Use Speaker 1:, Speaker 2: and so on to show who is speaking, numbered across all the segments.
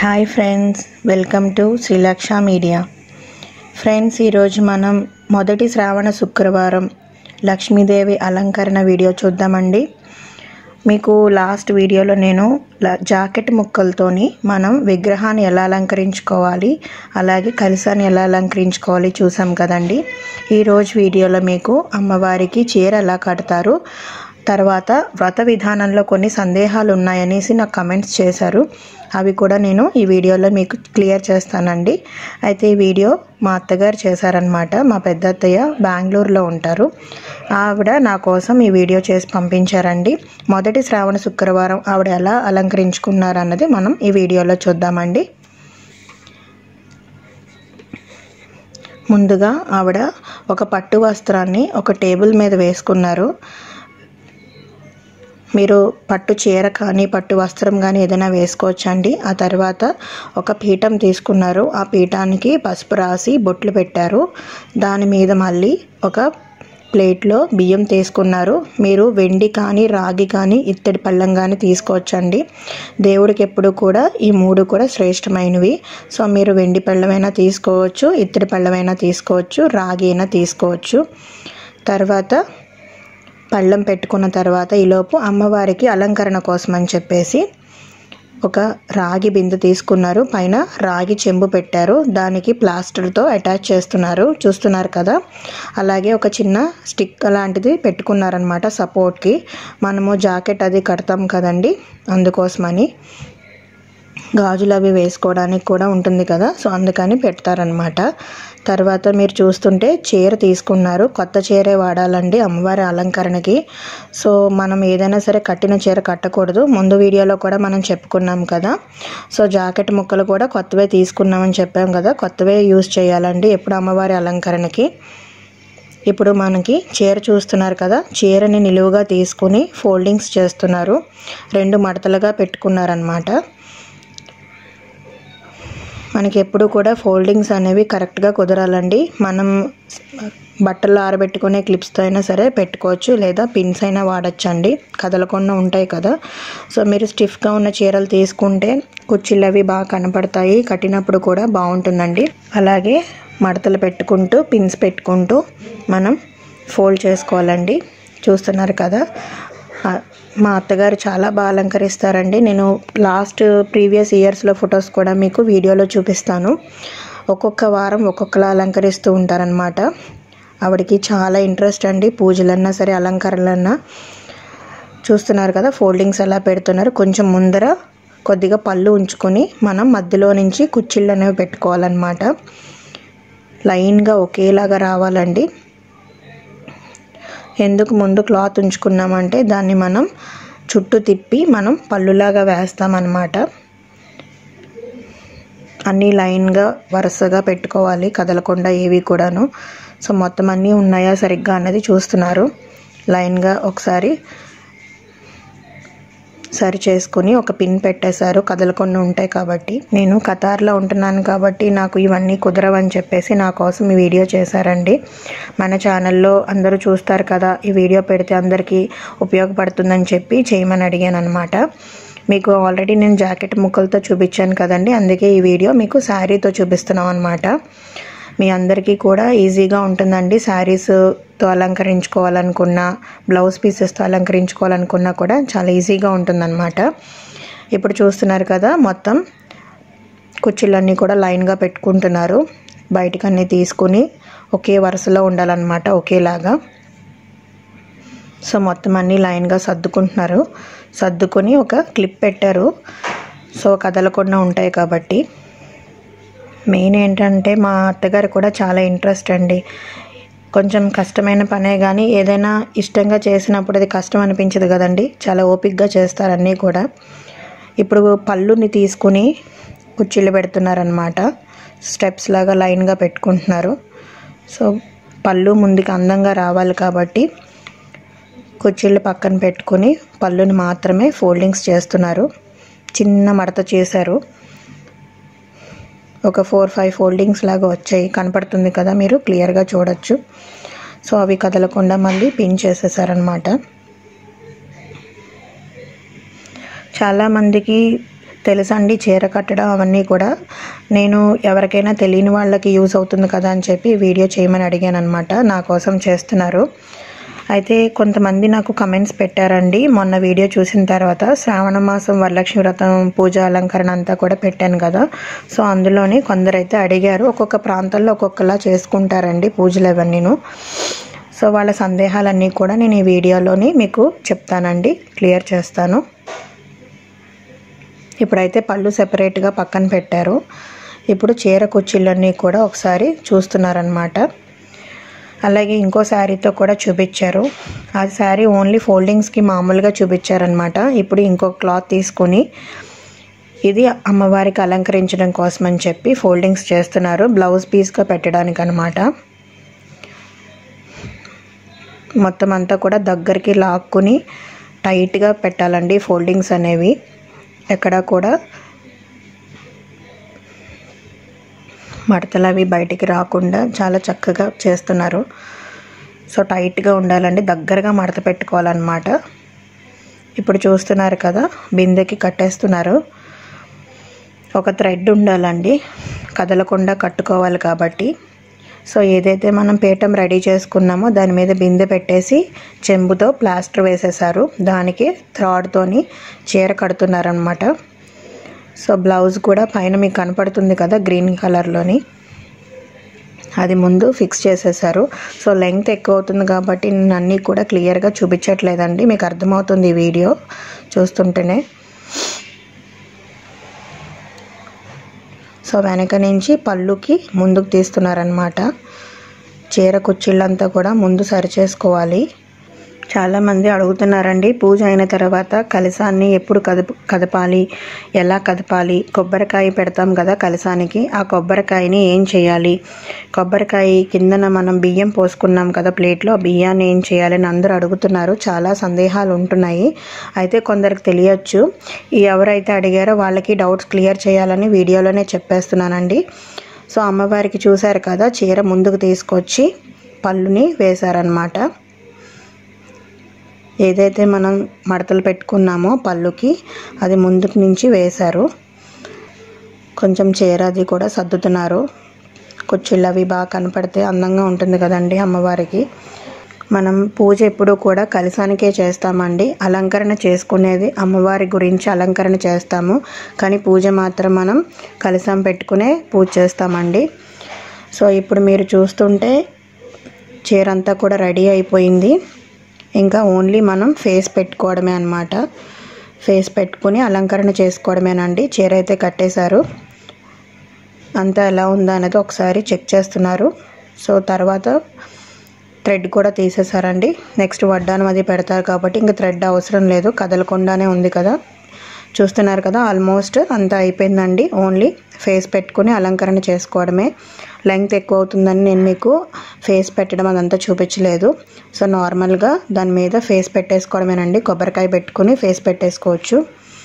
Speaker 1: hi friends welcome to Srilaksha media friends ఈరోజు మనం మొదటి శ్రావణ శుక్రవారం లక్ష్మీదేవి అలంకరణ వీడియో చూద్దామండి మీకు లాస్ట్ వీడియోలో నేను ల- జాకెట్ ముక్కలతోని మనం విగ్రహాన్ని ఎలా అలంకరించుకోవాలి అలాగే కలసాన్ని ఎలా అలంకరించుకోవాలి చూసాం కదండి ఈరోజు వీడియోలో మీకు అమ్మవారికి చీర ఎలా కడతారు తర్వాత వ్రత విధానంలో కొన్ని సందేహాలు ఉన్నాయనేసి నాకు కమెంట్స్ చేశారు అవి కూడా నేను ఈ వీడియోలో మీకు క్లియర్ చేస్తానండి అయితే ఈ వీడియో మా అత్తగారు చేశారనమాట మా పెద్ద అత్తయ్య బెంగళూరులో ఉంటారు ఆవిడ నా కోసం ఈ వీడియో చేసి పంపించారండి మొదటి శ్రావణ శుక్రవారం ఆవిడ ఎలా అలంకరించుకున్నారు అన్నది మనం ఈ వీడియోలో చూద్దామండి ముందుగా ఆవిడ ఒక పట్టు వస్త్రాన్ని ఒక టేబుల్ మీద వేసుకున్నారు మీరు పట్టు చీర కానీ పట్టు వస్త్రం కానీ ఏదైనా వేసుకోవచ్చండి ఆ తర్వాత ఒక పీఠం తీసుకున్నారు ఆ పీఠానికి పసుపు రాసి బొట్లు పెట్టారు దాని మీద మళ్ళీ ఒక ప్లేట్లో బియ్యం తీసుకున్నారు మీరు వెండి కానీ రాగి కానీ ఇత్తడి పళ్ళం కానీ తీసుకోవచ్చండి దేవుడికి ఎప్పుడు కూడా ఈ మూడు కూడా శ్రేష్టమైనవి సో మీరు వెండి పళ్ళమైనా తీసుకోవచ్చు ఇత్తడి పళ్ళమైనా తీసుకోవచ్చు రాగి అయినా తీసుకోవచ్చు తర్వాత పళ్ళెం పెట్టుకున్న తర్వాత ఈలోపు అమ్మవారికి అలంకరణ కోసం అని చెప్పేసి ఒక రాగి బిందె తీసుకున్నారు పైన రాగి చెంబు పెట్టారు దానికి ప్లాస్టర్తో అటాచ్ చేస్తున్నారు చూస్తున్నారు కదా అలాగే ఒక చిన్న స్టిక్ లాంటిది పెట్టుకున్నారనమాట సపోర్ట్కి మనము జాకెట్ అది కడతాం కదండి అందుకోసమని గాజులు అవి వేసుకోవడానికి కూడా ఉంటుంది కదా సో అందుకని పెడతారనమాట తర్వాత మీరు చూస్తుంటే చీర తీసుకున్నారు కొత్త చీరే వాడాలండి అమ్మవారి అలంకరణకి సో మనం ఏదైనా సరే కట్టిన చీర కట్టకూడదు ముందు వీడియోలో కూడా మనం చెప్పుకున్నాం కదా సో జాకెట్ ముక్కలు కూడా కొత్తవే తీసుకున్నామని చెప్పాం కదా కొత్తవే యూజ్ చేయాలండి ఎప్పుడు అమ్మవారి అలంకరణకి ఇప్పుడు మనకి చీర చూస్తున్నారు కదా చీరని నిలువుగా తీసుకుని ఫోల్డింగ్స్ చేస్తున్నారు రెండు మడతలుగా పెట్టుకున్నారనమాట మనకి ఎప్పుడు కూడా ఫోల్డింగ్స్ అనేవి కరెక్ట్గా కుదరాలండి మనం బట్టలు ఆరబెట్టుకునే క్లిప్స్తో అయినా సరే పెట్టుకోవచ్చు లేదా పిన్స్ అయినా వాడచ్చండి కదలకుండా ఉంటాయి కదా సో మీరు స్టిఫ్గా ఉన్న చీరలు తీసుకుంటే కుర్చీలు అవి బాగా కనపడతాయి కట్టినప్పుడు కూడా బాగుంటుందండి అలాగే మడతలు పెట్టుకుంటూ పిన్స్ పెట్టుకుంటూ మనం ఫోల్డ్ చేసుకోవాలండి చూస్తున్నారు కదా ఆ, మా అత్తగారు చాలా బాగా అలంకరిస్తారండి నేను లాస్ట్ ప్రీవియస్ ఇయర్స్లో ఫొటోస్ కూడా మీకు వీడియోలో చూపిస్తాను ఒక్కొక్క వారం ఒక్కొక్కలా అలంకరిస్తూ ఉంటారనమాట ఆవిడకి చాలా ఇంట్రెస్ట్ అండి పూజలన్నా సరే అలంకరణలన్నా చూస్తున్నారు కదా ఫోల్డింగ్స్ ఎలా పెడుతున్నారు కొంచెం ముందర కొద్దిగా పళ్ళు ఉంచుకొని మనం మధ్యలో నుంచి కుచ్చిళ్ళు అనేవి పెట్టుకోవాలన్నమాట లైన్గా ఒకేలాగా రావాలండి ఎందుకు ముందు క్లాత్ ఉంచుకున్నామంటే దాన్ని మనం చుట్టూ తిప్పి మనం పళ్ళులాగా వేస్తామన్నమాట అన్నీ లైన్గా వరుసగా పెట్టుకోవాలి కదలకుండా ఏవి కూడాను సో మొత్తం అన్నీ ఉన్నాయా సరిగ్గా అన్నది చూస్తున్నారు లైన్గా ఒకసారి సరి చేసుకుని ఒక పిన్ పెట్టేశారు కదలకుండా ఉంటాయి కాబట్టి నేను కతార్లో ఉంటున్నాను కాబట్టి నాకు ఇవన్నీ కుదరవని చెప్పేసి నా కోసం ఈ వీడియో చేశారండి మన ఛానల్లో అందరూ చూస్తారు కదా ఈ వీడియో పెడితే అందరికీ ఉపయోగపడుతుందని చెప్పి చేయమని అడిగాను అనమాట మీకు ఆల్రెడీ నేను జాకెట్ ముక్కలతో చూపించాను కదండి అందుకే ఈ వీడియో మీకు శారీతో చూపిస్తున్నాం అనమాట మీ అందరికీ కూడా ఈజీగా ఉంటుందండి శారీస్తో అలంకరించుకోవాలనుకున్నా బ్లౌజ్ పీసెస్తో అలంకరించుకోవాలనుకున్నా కూడా చాలా ఈజీగా ఉంటుందన్నమాట ఇప్పుడు చూస్తున్నారు కదా మొత్తం కుర్చీలన్నీ కూడా లైన్గా పెట్టుకుంటున్నారు బయటకు అన్నీ తీసుకుని ఒకే వరుసలో ఉండాలన్నమాట ఒకేలాగా సో మొత్తం అన్నీ లైన్గా సర్దుకుంటున్నారు సర్దుకొని ఒక క్లిప్ పెట్టారు సో కదలకుండా ఉంటాయి కాబట్టి మెయిన్ ఏంటంటే మా అత్తగారు కూడా చాలా ఇంట్రెస్ట్ అండి కొంచెం కష్టమైన పనే కానీ ఏదైనా ఇష్టంగా చేసినప్పుడు అది కష్టం అనిపించదు కదండి చాలా ఓపిక్గా చేస్తారు అన్నీ కూడా ఇప్పుడు పళ్ళుని తీసుకుని కుర్చీలు పెడుతున్నారనమాట స్టెప్స్ లాగా లైన్గా పెట్టుకుంటున్నారు సో పళ్ళు ముందుకు అందంగా రావాలి కాబట్టి కుర్చీలు పక్కన పెట్టుకుని పళ్ళుని మాత్రమే ఫోల్డింగ్స్ చేస్తున్నారు చిన్న మడత చేశారు ఒక ఫోర్ ఫైవ్ ఫోల్డింగ్స్ లాగా వచ్చాయి కనపడుతుంది కదా మీరు క్లియర్గా చూడొచ్చు సో అవి కదలకుండా మళ్ళీ పిన్ చేసేసారనమాట చాలామందికి తెలుసండి చీర కట్టడం అవన్నీ కూడా నేను ఎవరికైనా తెలియని వాళ్ళకి యూజ్ అవుతుంది కదా అని చెప్పి వీడియో చేయమని అడిగాను అనమాట నా కోసం చేస్తున్నారు అయితే కొంతమంది నాకు కమెంట్స్ పెట్టారండి మొన్న వీడియో చూసిన తర్వాత శ్రావణ మాసం వరలక్ష్మి వ్రతం పూజ అలంకరణ అంతా కూడా పెట్టాను కదా సో అందులోని కొందరైతే అడిగారు ఒక్కొక్క ప్రాంతాల్లో ఒక్కొక్కలా చేసుకుంటారండి పూజలు అవన్నీను సో వాళ్ళ సందేహాలన్నీ కూడా నేను ఈ వీడియోలోని మీకు చెప్తానండి క్లియర్ చేస్తాను ఇప్పుడైతే పళ్ళు సెపరేట్గా పక్కన పెట్టారు ఇప్పుడు చీర కుర్చీలన్నీ కూడా ఒకసారి చూస్తున్నారనమాట అలాగే ఇంకో శారీతో కూడా చూపించారు ఆ శారీ ఓన్లీ ఫోల్డింగ్స్కి మామూలుగా చూపించారనమాట ఇప్పుడు ఇంకో క్లాత్ తీసుకొని ఇది అమ్మవారికి అలంకరించడం కోసం అని చెప్పి ఫోల్డింగ్స్ చేస్తున్నారు బ్లౌజ్ పీస్గా పెట్టడానికి అనమాట మొత్తం అంతా కూడా దగ్గరికి లాక్కుని టైట్గా పెట్టాలండి ఫోల్డింగ్స్ అనేవి ఎక్కడ కూడా మడతలు అవి బయటికి రాకుండా చాలా చక్కగా చేస్తున్నారు సో టైట్గా ఉండాలండి దగ్గరగా మడత పెట్టుకోవాలన్నమాట ఇప్పుడు చూస్తున్నారు కదా బిందెకి కట్టేస్తున్నారు ఒక థ్రెడ్ ఉండాలండి కదలకుండా కట్టుకోవాలి కాబట్టి సో ఏదైతే మనం పీఠం రెడీ చేసుకున్నామో దాని మీద బిందె పెట్టేసి చెంబుతో ప్లాస్టర్ వేసేసారు దానికి థ్రాడ్తోని చీర కడుతున్నారనమాట సో బ్లౌజ్ కూడా పైన మీకు కనపడుతుంది కదా గ్రీన్ కలర్లోని అది ముందు ఫిక్స్ చేసేసారు సో లెంగ్త్ ఎక్కువ అవుతుంది కాబట్టి నేను అన్నీ కూడా క్లియర్గా చూపించట్లేదండి మీకు అర్థమవుతుంది ఈ వీడియో చూస్తుంటేనే సో వెనక నుంచి పళ్ళుకి ముందుకు తీస్తున్నారనమాట చీర కుర్చీళ్ళంతా కూడా ముందు సరి చేసుకోవాలి చాలామంది అడుగుతున్నారండి పూజ అయిన తర్వాత కలసాన్ని ఎప్పుడు కదప కదపాలి ఎలా కదపాలి కొబ్బరికాయ పెడతాం కదా కలసానికి ఆ కొబ్బరికాయని ఏం చేయాలి కొబ్బరికాయ కిందన మనం బియ్యం పోసుకున్నాం కదా ప్లేట్లో ఆ బియ్యాన్ని ఏం చేయాలని అందరూ అడుగుతున్నారు చాలా సందేహాలు ఉంటున్నాయి అయితే కొందరికి తెలియచ్చు ఈ ఎవరైతే అడిగారో వాళ్ళకి డౌట్స్ క్లియర్ చేయాలని వీడియోలోనే చెప్పేస్తున్నానండి సో అమ్మవారికి చూశారు కదా చీర ముందుకు తీసుకొచ్చి పళ్ళుని వేశారనమాట ఏదైతే మనం మడతలు పెట్టుకున్నామో పళ్ళుకి అది ముందుకు నుంచి వేశారు కొంచెం చీర అది కూడా సర్దుతున్నారు కుర్చీలు అవి బాగా కనపడితే అందంగా ఉంటుంది కదండి అమ్మవారికి మనం పూజ ఎప్పుడు కూడా కలసానికే చేస్తామండి అలంకరణ చేసుకునేది అమ్మవారి గురించి అలంకరణ చేస్తాము కానీ పూజ మాత్రం మనం కలసం పెట్టుకునే పూజ చేస్తామండి సో ఇప్పుడు మీరు చూస్తుంటే చీర అంతా కూడా రెడీ అయిపోయింది ఇంకా ఓన్లీ మనం ఫేస్ పెట్టుకోవడమే అనమాట ఫేస్ పెట్టుకుని అలంకరణ చేసుకోవడమేనండి చీర అయితే కట్టేశారు అంతా ఎలా ఉందా అనేది ఒకసారి చెక్ చేస్తున్నారు సో తర్వాత థ్రెడ్ కూడా తీసేశారండి నెక్స్ట్ వడ్డానం అది పెడతారు కాబట్టి ఇంకా థ్రెడ్ అవసరం లేదు కదలకుండానే ఉంది కదా చూస్తున్నారు కదా ఆల్మోస్ట్ అంతా అయిపోయిందండి ఓన్లీ ఫేస్ పెట్టుకుని అలంకరణ చేసుకోవడమే లెంగ్త్ ఎక్కువ అవుతుందని నేను మీకు ఫేస్ పెట్టడం అదంతా చూపించలేదు సో నార్మల్గా దాని మీద ఫేస్ పెట్టేసుకోవడమేనండి కొబ్బరికాయ పెట్టుకుని ఫేస్ పెట్టేసుకోవచ్చు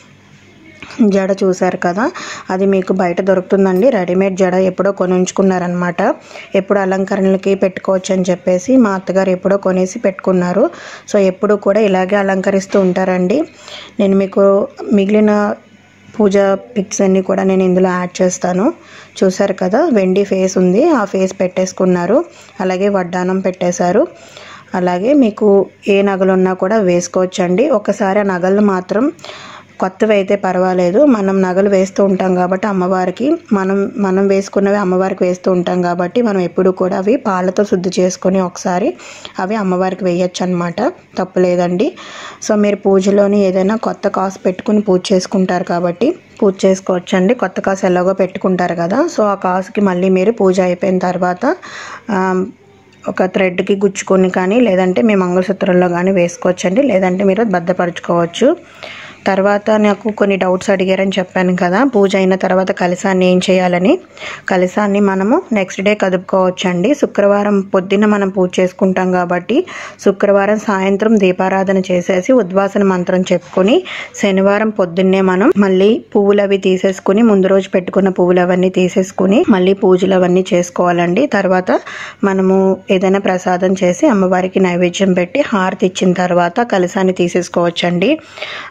Speaker 1: జడ చూసారు కదా అది మీకు బయట దొరుకుతుందండి రెడీమేడ్ జడ ఎప్పుడో కొని ఉంచుకున్నారనమాట ఎప్పుడు అలంకరణలకి పెట్టుకోవచ్చు అని చెప్పేసి మా అత్తగారు ఎప్పుడో కొనేసి పెట్టుకున్నారు సో ఎప్పుడు కూడా ఇలాగే అలంకరిస్తూ ఉంటారండి నేను మీకు మిగిలిన పూజ పిక్స్ అన్నీ కూడా నేను ఇందులో యాడ్ చేస్తాను చూసారు కదా వెండి ఫేస్ ఉంది ఆ ఫేస్ పెట్టేసుకున్నారు అలాగే వడ్డానం పెట్టేశారు అలాగే మీకు ఏ నగలు ఉన్నా కూడా వేసుకోవచ్చండి ఒకసారి ఆ నగలు మాత్రం కొత్తవి అయితే పర్వాలేదు మనం నగలు వేస్తూ ఉంటాం కాబట్టి అమ్మవారికి మనం మనం వేసుకున్నవి అమ్మవారికి వేస్తూ ఉంటాం కాబట్టి మనం ఎప్పుడు కూడా అవి పాలతో శుద్ధి చేసుకొని ఒకసారి అవి అమ్మవారికి వేయచ్చు అనమాట తప్పులేదండి సో మీరు పూజలోని ఏదైనా కొత్త కాసు పెట్టుకుని పూజ చేసుకుంటారు కాబట్టి పూజ చేసుకోవచ్చండి కొత్త కాసు ఎలాగో పెట్టుకుంటారు కదా సో ఆ కాసుకి మళ్ళీ మీరు పూజ అయిపోయిన తర్వాత ఆ, ఒక థ్రెడ్కి గుచ్చుకొని కానీ లేదంటే మీ మంగళసూత్రంలో కానీ వేసుకోవచ్చండి లేదంటే మీరు భద్రపరచుకోవచ్చు తర్వాత నాకు కొన్ని డౌట్స్ అడిగారని చెప్పాను కదా పూజ అయిన తర్వాత కలసాన్ని ఏం చేయాలని కలసాన్ని మనము నెక్స్ట్ డే కదుపుకోవచ్చండి శుక్రవారం పొద్దున్న మనం పూజ చేసుకుంటాం కాబట్టి శుక్రవారం సాయంత్రం దీపారాధన చేసేసి ఉద్వాసన మంత్రం చెప్పుకొని శనివారం పొద్దున్నే మనం మళ్ళీ పువ్వులు అవి తీసేసుకుని ముందు రోజు పెట్టుకున్న పువ్వులు అవన్నీ తీసేసుకుని మళ్ళీ పూజలు అవన్నీ చేసుకోవాలండి తర్వాత మనము ఏదైనా ప్రసాదం చేసి అమ్మవారికి నైవేద్యం పెట్టి హారతి ఇచ్చిన తర్వాత కలసాన్ని తీసేసుకోవచ్చండి ఆ తర్వాత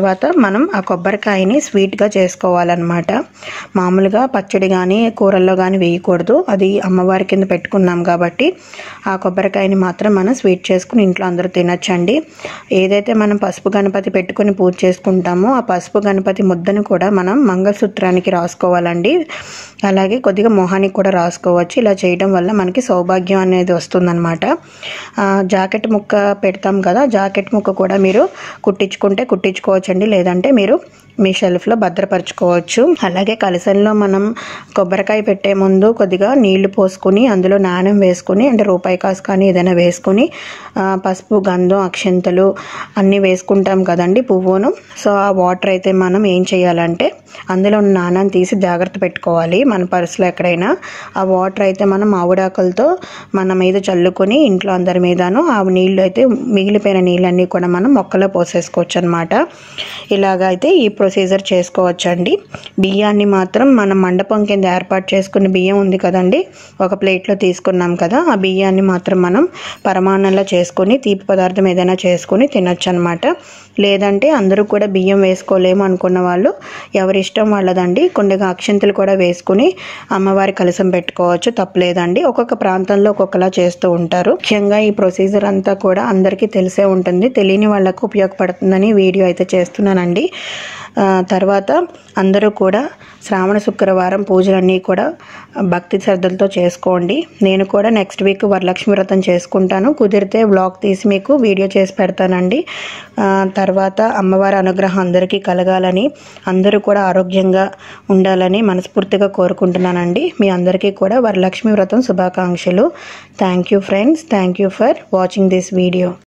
Speaker 1: తర్వాత మనం ఆ కొబ్బరికాయని స్వీట్గా చేసుకోవాలన్నమాట మామూలుగా పచ్చడి కానీ కూరల్లో కానీ వేయకూడదు అది అమ్మవారి కింద పెట్టుకున్నాం కాబట్టి ఆ కొబ్బరికాయని మాత్రం మనం స్వీట్ చేసుకుని ఇంట్లో అందరూ తినచ్చండి ఏదైతే మనం పసుపు గణపతి పెట్టుకుని పూజ చేసుకుంటామో ఆ పసుపు గణపతి ముద్దను కూడా మనం మంగళసూత్రానికి రాసుకోవాలండి అలాగే కొద్దిగా మొహానికి కూడా రాసుకోవచ్చు ఇలా చేయడం వల్ల మనకి సౌభాగ్యం అనేది వస్తుందన్నమాట ఆ, జాకెట్ ముక్క పెడతాం కదా జాకెట్ ముక్క కూడా మీరు కుట్టించుకుంటే కుట్టించుకోవచ్చండి లేదంటే మీరు మీ షెల్ఫ్లో భద్రపరచుకోవచ్చు అలాగే కలసంలో మనం కొబ్బరికాయ పెట్టే ముందు కొద్దిగా నీళ్లు పోసుకొని అందులో నాణ్యం వేసుకొని అంటే రూపాయి కాసు కానీ ఏదైనా వేసుకొని ఆ, పసుపు గంధం అక్షంతలు అన్నీ వేసుకుంటాం కదండి పువ్వును సో ఆ వాటర్ అయితే మనం ఏం చేయాలంటే అందులో ఉన్న నాణాన్ని తీసి జాగ్రత్త పెట్టుకోవాలి మన పర్సులో ఎక్కడైనా ఆ వాటర్ అయితే మనం ఆవుడాకులతో మన మీద చల్లుకొని ఇంట్లో అందరి మీదను ఆ నీళ్ళు అయితే మిగిలిపోయిన నీళ్ళన్నీ కూడా మనం మొక్కలో పోసేసుకోవచ్చు అనమాట ఇలాగ అయితే ఈ ప్రొసీజర్ చేసుకోవచ్చండి బియ్యాన్ని మాత్రం మనం మండపం కింద ఏర్పాటు చేసుకున్న బియ్యం ఉంది కదండి ఒక ప్లేట్లో తీసుకున్నాం కదా ఆ బియ్యాన్ని మాత్రం మనం పరమాన్నంలో చేసుకొని తీపి పదార్థం ఏదైనా చేసుకొని తినొచ్చు అనమాట లేదంటే అందరూ కూడా బియ్యం వేసుకోలేము అనుకున్న వాళ్ళు ఎవరి ఇష్టం వాళ్ళదండి కొద్దిగా అక్షంతలు కూడా వేసుకుని అమ్మవారి కలసం పెట్టుకోవచ్చు తప్పలేదండి ఒక్కొక్క ప్రాంతంలో ఒక్కొక్కలా చేస్తూ ఉంటారు ముఖ్యంగా ఈ ప్రొసీజర్ అంతా కూడా అందరికీ తెలిసే ఉంటుంది తెలియని వాళ్ళకు ఉపయోగపడుతుందని వీడియో అయితే చేస్తున్నానండి ఆ, తర్వాత అందరూ కూడా శ్రావణ శుక్రవారం పూజలన్నీ కూడా భక్తి శ్రద్ధలతో చేసుకోండి నేను కూడా నెక్స్ట్ వీక్ వరలక్ష్మి వ్రతం చేసుకుంటాను కుదిరితే వ్లాగ్ తీసి మీకు వీడియో చేసి పెడతానండి ఆ, తర్వాత అమ్మవారి అనుగ్రహం అందరికీ కలగాలని అందరూ కూడా ఆరోగ్యంగా ఉండాలని మనస్ఫూర్తిగా కోరుకుంటున్నానండి మీ అందరికీ కూడా వరలక్ష్మి వ్రతం శుభాకాంక్షలు thank you friends thank you for watching this video